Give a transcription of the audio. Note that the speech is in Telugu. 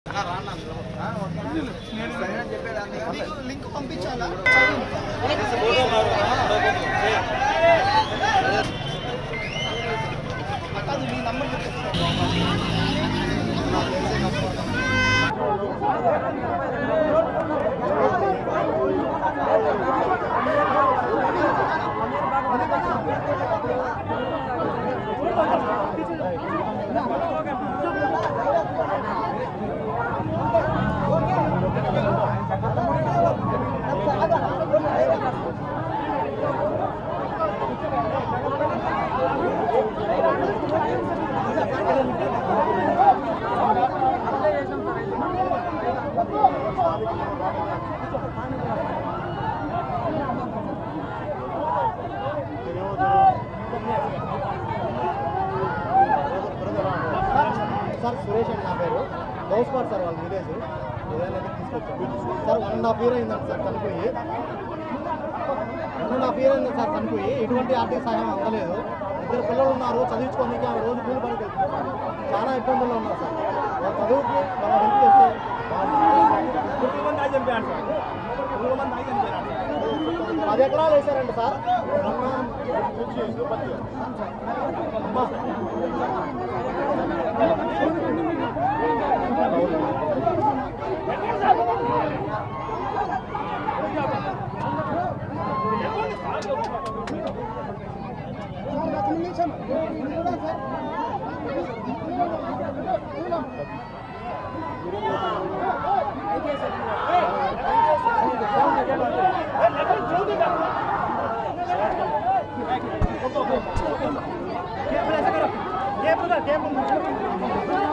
లింక్ పంపించాలా కాదు మీ నంబర్ సార్ సురేష్ అండి నా పేరు గౌస్పాట్ సార్ వాళ్ళ విలేజ్ ఏదైనా తీసుకొచ్చాను sir one and half year అయిందండి సార్ చనిపోయి వన్ అండ్ హాఫ్ ఇయర్ అయింది సార్ చనిపోయి ఎటువంటి ఆర్థిక సహాయం అందలేదు ఇద్దరు పిల్లలు ఉన్నారు చదివించుకోనికి ఆమె రోజు కూలి పనికి వెళ్తున్నారు చాలా ఇబ్బందుల్లో ఉన్నారు సార్ వాళ్ళ చదువుకి మనం హెల్ప్ చేస్తే పది ఎకరాలు వేశారండి సార్ మొన్న అమ్మా. ఏ బ్రదర్